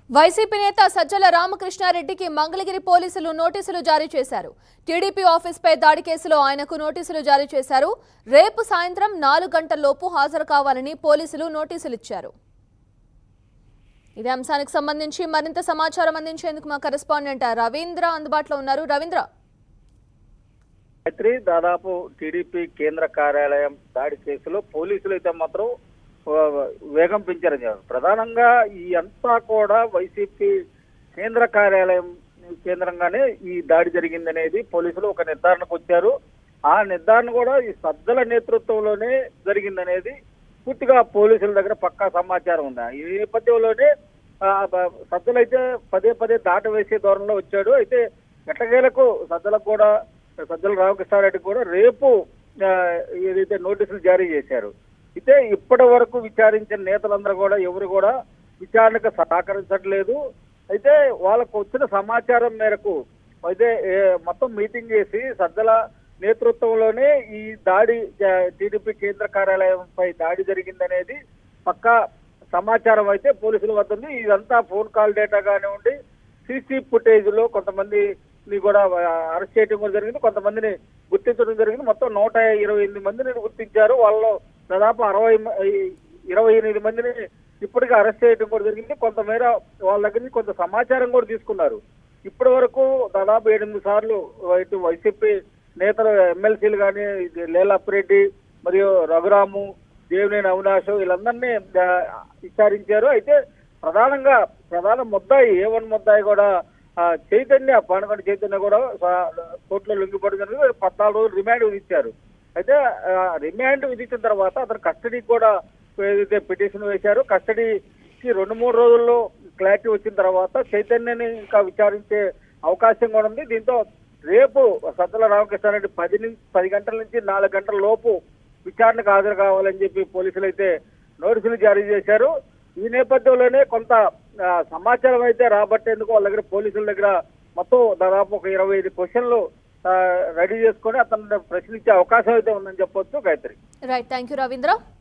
YCP నేత సజ్జల రామకృష్ణారెడ్డికి మంగళగిరి పోలీసులు నోటీసులు జారీ చేశారు టీడీపీ ఆఫీస్పై దాడి కేసులో ఆయనకు నోటీసులు జారీ చేశారు రేపు సాయంత్రం నాలుగు గంటల్లోపు హాజరు కావాలని పోలీసులు నోటీసులు ఇచ్చారు ఇదే అంశానికి సంబంధించి మరింత సమాచారం అందించేందుకు మా కరెస్పాండెంట్ రవీంద్ర అందుబాటులో ఉన్నారు రవీంద్ర గాయత్రి దాదాపు టీడీపీ కేంద్ర కార్యాలయం దాడి కేసులో పోలీసులు అయితే మాత్రం ఆ, వేగం పెంచారని చెప్పారు ప్రధానంగా ఈ అంతా కూడా వైసీపీ కేంద్ర కార్యాలయం కేంద్రంగానే ఈ దాడి జరిగిందనేది పోలీసులు ఒక నిర్ధారణకు వచ్చారు ఆ నిర్ధారణ కూడా ఈ సజ్జల నేతృత్వంలోనే జరిగిందనేది పూర్తిగా పోలీసుల దగ్గర పక్కా సమాచారం ఉంది ఈ నేపథ్యంలోనే ఆ, బ- సజ్జలైతే పదే పదే దాట వేసే ధోరణిలో వచ్చాడు అయితే ఎట్టకేలకు సజ్జలకు కూడా సజ్జల రామకృష్ణారెడ్డి కూడా రేపు ఆ, ఏదైతే నోటీసులు జారీ చేశారు అయితే ఇప్పటి వరకు విచారించిన నేతలందరూ కూడా ఎవరు కూడా విచారణకు సహకరించట్లేదు అయితే వాళ్ళకు వచ్చిన సమాచారం మేరకు అయితే ఏ, మొత్తం మీటింగ్ చేసి సజ్జల నేతృత్వంలోనే ఈ దాడి ఆ, టీడీపీ కేంద్ర కార్యాలయంపై దాడి జరిగిందనేది పక్కా సమాచారం అయితే పోలీసుల వద్ద ఉంది ఇదంతా ఫోన్ కాల్ డేటా కానివ్వండి సీసీ ఫుటేజ్ లో కొంతమంది కూడా అరెస్ట్ చేయడం కూడా జరిగింది కొంతమందిని గుర్తించడం జరిగింది మొత్తం నూట ఇరవై ఎనిమిది మందిని గుర్తించారు వాళ్ళలో దాదాపు అరవై మ- ఈ- ఇరవై ఎనిమిది మందిని ఇప్పటికే అరెస్ట్ చేయడం కూడా జరిగింది కొంతమేర వాళ్ళ దగ్గర నుంచి కొంత సమాచారం కూడా తీసుకున్నారు ఇప్పటి వరకు దాదాపు ఎనిమిది సార్లు ఇటు వైసీపీ నేతలు ఎమ్మెల్సీలు కానీ లేలప్రెడ్డి మరియు రఘురాము దేవినేని అవినాష్ వీళ్ళందరినీ ఆ, విచారించారు అయితే ప్రధానంగా ప్రధాన ముద్దాయి ఏ వన్ ముద్దాయి కూడా ఆ, చైతన్య పానకొండ చైతన్య కూడా సా- కోర్టులో లొంగిపడి జరిగింది పద్నాలుగు రోజులు రిమాండ్ విధించారు అయితే ఆ, రిమాండ్ విధించిన తర్వాత అతను కస్టడీకి కూడా ఏదైతే పిటిషన్ వేశారు కస్టడీకి రెండు మూడు రోజుల్లో క్లారిటీ వచ్చిన తర్వాత చైతన్యని ఇంకా విచారించే అవకాశం కూడా ఉంది దీంతో రేపు సజ్జల రామకృష్ణారెడ్డి పది నుంచి పది గంటల నుంచి నాలుగు గంటల లోపు విచారణకు హాజరు కావాలని చెప్పి పోలీసులు అయితే నోటీసులు జారీ చేశారు ఈ నేపథ్యంలోనే కొంత ఆ, సమాచారం అయితే రాబట్టేందుకు వాళ్ళ దగ్గర పోలీసుల దగ్గర మొత్తం దాదాపు ఒక ఇరవై ఐదు క్వశ్చన్లు ఆ, రెడీ చేసుకొని అతను ప్రశ్నించే అవకాశం అయితే ఉందని చెప్పొచ్చు Gayatri right thank you Ravindra